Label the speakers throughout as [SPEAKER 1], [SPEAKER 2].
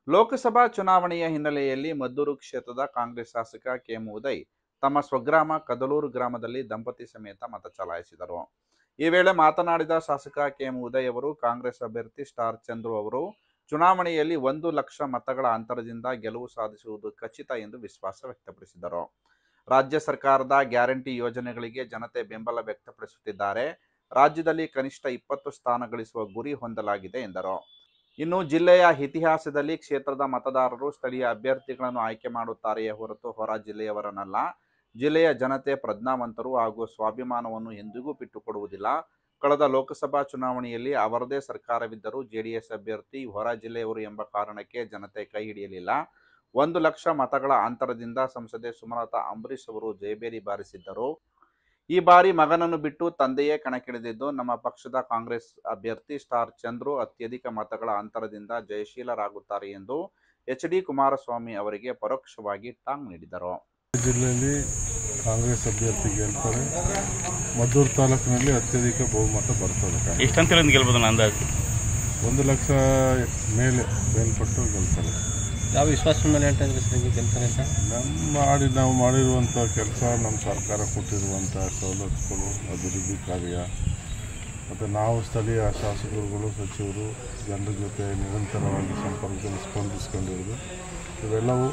[SPEAKER 1] ಲೋಕಸಭಾ ಚುನಾವಣೆಯ ಹಿನ್ನೆಲೆಯಲ್ಲಿ ಮದ್ದೂರು ಕ್ಷೇತ್ರದ ಕಾಂಗ್ರೆಸ್ ಶಾಸಕ ಕೆಎಂ ಉದಯ್ ತಮ್ಮ ಸ್ವಗ್ರಾಮ ಕದಲೂರು ಗ್ರಾಮದಲ್ಲಿ ದಂಪತಿ ಸಮೇತ ಮತ ಚಲಾಯಿಸಿದರು ಈ ವೇಳೆ ಮಾತನಾಡಿದ ಶಾಸಕ ಕೆಎಂ ಉದಯ್ ಅವರು ಕಾಂಗ್ರೆಸ್ ಅಭ್ಯರ್ಥಿ ಸ್ಟಾರ್ ಚಂದ್ರು ಅವರು ಚುನಾವಣೆಯಲ್ಲಿ ಒಂದು ಲಕ್ಷ ಮತಗಳ ಅಂತರದಿಂದ ಗೆಲುವು ಸಾಧಿಸುವುದು ಖಚಿತ ಎಂದು ವಿಶ್ವಾಸ ವ್ಯಕ್ತಪಡಿಸಿದರು ರಾಜ್ಯ ಸರ್ಕಾರದ ಗ್ಯಾರಂಟಿ ಯೋಜನೆಗಳಿಗೆ ಜನತೆ ಬೆಂಬಲ ವ್ಯಕ್ತಪಡಿಸುತ್ತಿದ್ದಾರೆ ರಾಜ್ಯದಲ್ಲಿ ಕನಿಷ್ಠ ಇಪ್ಪತ್ತು ಸ್ಥಾನ ಗಳಿಸುವ ಗುರಿ ಹೊಂದಲಾಗಿದೆ ಎಂದರು ಇನ್ನು ಜಿಲ್ಲೆಯ ಇತಿಹಾಸದಲ್ಲಿ ಕ್ಷೇತ್ರದ ಮತದಾರರು ಸ್ಥಳೀಯ ಅಭ್ಯರ್ಥಿಗಳನ್ನು ಆಯ್ಕೆ ಮಾಡುತ್ತಾರೆಯೇ ಹೊರತು ಹೊರ ಜಿಲ್ಲೆಯವರನ್ನಲ್ಲ ಜಿಲ್ಲೆಯ ಜನತೆ ಪ್ರಜ್ಞಾವಂತರು ಹಾಗೂ ಸ್ವಾಭಿಮಾನವನ್ನು ಎಂದಿಗೂ ಬಿಟ್ಟುಕೊಡುವುದಿಲ್ಲ ಕಳೆದ ಲೋಕಸಭಾ ಚುನಾವಣೆಯಲ್ಲಿ ಅವರದೇ ಸರ್ಕಾರವಿದ್ದರೂ ಜೆಡಿಎಸ್ ಅಭ್ಯರ್ಥಿ ಹೊರ ಜಿಲ್ಲೆಯವರು ಎಂಬ ಕಾರಣಕ್ಕೆ ಜನತೆ ಕೈ ಹಿಡಿಯಲಿಲ್ಲ ಒಂದು ಲಕ್ಷ ಮತಗಳ ಅಂತರದಿಂದ ಸಂಸದೆ ಸುಮಲತಾ ಅಂಬರೀಶ್ ಅವರು ಜಯಬೇರಿ ಬಾರಿಸಿದ್ದರು ಈ ಬಾರಿ ಮಗನನ್ನು ಬಿಟ್ಟು ತಂದೆಯೇ ಕಣಕ್ಕಿಳಿದಿದ್ದು ನಮ್ಮ ಪಕ್ಷದ ಕಾಂಗ್ರೆಸ್ ಅಭ್ಯರ್ಥಿ ಸ್ಟಾರ್ ಚಂದ್ರು ಅತ್ಯಧಿಕ ಮತಗಳ ಅಂತರದಿಂದ ಜಯಶೀಲರಾಗುತ್ತಾರೆ ಎಂದು ಎಚ್ ಡಿ ಕುಮಾರಸ್ವಾಮಿ ಅವರಿಗೆ ಪರೋಕ್ಷವಾಗಿ ಟಾಂಗ್ ನೀಡಿದರು
[SPEAKER 2] ಜಿಲ್ಲೆಯಲ್ಲಿ ಕಾಂಗ್ರೆಸ್ ಅಭ್ಯರ್ಥಿ ಗೆಲ್ತಾರೆ ಮದ್ದೂರು ತಾಲೂಕಿನಲ್ಲಿ ಅತ್ಯಧಿಕ ಬಹುಮತ ಬರ್ತದೆ ಕಾಂಗ್ರೆಸ್.
[SPEAKER 3] ಎಷ್ಟಂತೇಳಿ ಗೆಲ್ಬೋದು ನನ್ನ ಅಂದಾಜು
[SPEAKER 2] ಒಂದು ಲಕ್ಷ ಮೇಲೆ ಮೇಲ್ಪಟ್ಟು ಗೆಲ್ತಾರೆ
[SPEAKER 4] ಯಾವ ವಿಶ್ವಾಸದ ಮೇಲೆ ಹೇಳ್ತಾ ಇದ್ರಿ ಸರ್ ಹಿಂಗೆ ಗೆಲ್ತಾರೆ ಅಂತ
[SPEAKER 2] ನಮ್ಮ ಮಾಡಿ ನಾವು ಮಾಡಿರುವಂಥ ಕೆಲಸ ನಮ್ಮ ಸರ್ಕಾರ ಕೊಟ್ಟಿರುವಂಥ ಸವಲತ್ತುಗಳು ಅಭಿವೃದ್ಧಿ ಕಾರ್ಯ ಮತ್ತು ನಾವು ಸ್ಥಳೀಯ ಶಾಸಕರುಗಳು ಸಚಿವರು ಜನರ ಜೊತೆ ನಿರಂತರವಾಗಿ ಸಂಪರ್ಕದಲ್ಲಿ ಸ್ಪಂದಿಸ್ಕೊಂಡಿರೋದು ಇವೆಲ್ಲವೂ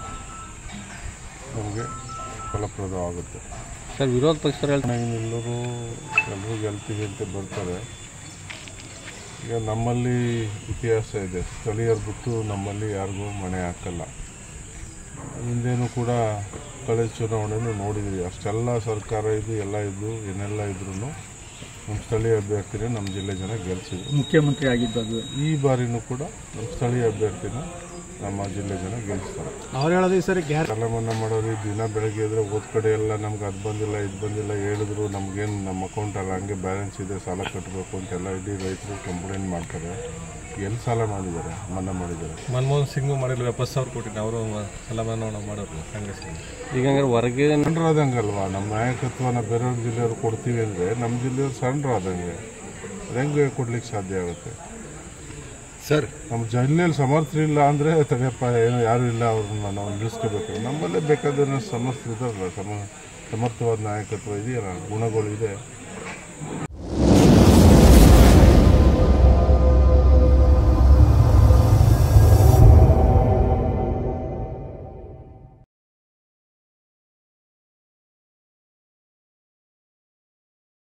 [SPEAKER 2] ನಮಗೆ ಫಲಪ್ರದವಾಗುತ್ತೆ
[SPEAKER 4] ಸರ್ ವಿರೋಧ ಪಕ್ಷರು ಹೇಳ್ತಾರೆ
[SPEAKER 2] ಎಲ್ಲರೂ ಎಲ್ಲರೂ ಗೆಲ್ತೀವಿ ಅಂತ ಬರ್ತಾರೆ ಈಗ ನಮ್ಮಲ್ಲಿ ಇತಿಹಾಸ ಇದೆ ಸ್ಥಳೀಯರು ಬಿಟ್ಟು ನಮ್ಮಲ್ಲಿ ಯಾರಿಗೂ ಮಣೆ ಹಾಕಲ್ಲ ಹಿಂದೇನು ಕೂಡ ಕಳೆದ ಚುನಾವಣೆನೂ ನೋಡಿದ್ರಿ ಅಷ್ಟೆಲ್ಲ ಸರ್ಕಾರ ಇದು ಎಲ್ಲ ಇದ್ದು ಏನೆಲ್ಲ ಇದ್ರೂ ನಮ್ಮ ಸ್ಥಳೀಯ ಅಭ್ಯರ್ಥಿನೇ ನಮ್ಮ ಜಿಲ್ಲೆ ಜನ ಗೆಲ್ಸಿದ್ರು
[SPEAKER 5] ಮುಖ್ಯಮಂತ್ರಿ ಆಗಿದ್ದು ಅದು
[SPEAKER 2] ಈ ಬಾರಿನೂ ಕೂಡ ನಮ್ಮ ಸ್ಥಳೀಯ ಅಭ್ಯರ್ಥಿನ ನಮ್ಮ ಜಿಲ್ಲೆ ಜನ ಗೆಲ್ಲಿಸ್ತಾರೆ
[SPEAKER 5] ಅವ್ರು ಹೇಳೋದು ಸರ್ ಗ್ಯಾರ
[SPEAKER 2] ಸಾಲ ಮನ್ನಾ ಮಾಡೋರು ದಿನ ಬೆಳಗ್ಗೆ ಎದ್ರೆ ಓದ್ ಕಡೆ ಎಲ್ಲ ನಮ್ಗೆ ಅದು ಬಂದಿಲ್ಲ ಇದು ಬಂದಿಲ್ಲ ಹೇಳಿದ್ರು ನಮ್ಗೇನು ನಮ್ಮ ಅಕೌಂಟಲ್ಲಿ ಹಂಗೆ ಬ್ಯಾಲೆನ್ಸ್ ಇದೆ ಸಾಲ ಕಟ್ಟಬೇಕು ಅಂತೆಲ್ಲ ಇಡೀ ರೈತರು ಕಂಪ್ಲೇಂಟ್ ಮಾಡ್ತಾರೆ ಎಲ್ಲಿ ಸಾಲ ಮಾಡಿದ್ದಾರೆ ಮನ್ನಾ ಮಾಡಿದ್ದಾರೆ
[SPEAKER 6] ಮನಮೋಹನ್ ಸಿಂಗು ಮಾಡಿಲ್ಲ ಎಪ್ಪತ್ತು ಸಾವಿರ ಕೊಟ್ಟಿದ್ದು ಅವರು ಸಾಲ ಮನ್ನಾ ಮಾಡೋರು ಕಾಂಗ್ರೆಸ್
[SPEAKER 4] ಈಗ ಹಂಗಾರೆ ಹೊರಗೆ
[SPEAKER 2] ಸಣ್ಣರಾದಂಗಲ್ವಾ ನಮ್ಮ ನಾಯಕತ್ವನ ಬೇರೆಯವ್ರ ಜಿಲ್ಲೆಯವ್ರು ಕೊಡ್ತೀವಿ ಅಂದರೆ ನಮ್ಮ ಜಿಲ್ಲೆಯವ್ರು ಸಣ್ಣರಾದಂಗೆ ಅದು ಹೆಂಗೆ ಕೊಡ್ಲಿಕ್ಕೆ ಸಾಧ್ಯ ಆಗುತ್ತೆ
[SPEAKER 6] ಸರ್
[SPEAKER 2] ನಮ್ಮ ಜಿಲ್ಲೆಯಲ್ಲಿ ಸಮರ್ಥರಿಲ್ಲ ಅಂದರೆ ತಡೆಯಪ್ಪ ಏನೋ ಯಾರೂ ಇಲ್ಲ ಅವ್ರನ್ನ ನಾವು ನಿಲ್ಲಿಸ್ಕೋಬೇಕು ನಮ್ಮಲ್ಲೇ ಬೇಕಾದ್ರೆ ಸಮರ್ಥರಿದಾರಲ್ಲ ಸಮ ಸಮರ್ಥವಾದ ನಾಯಕತ್ವ ಇದೆಯಲ್ಲ ಗುಣಗಳು ಇದೆ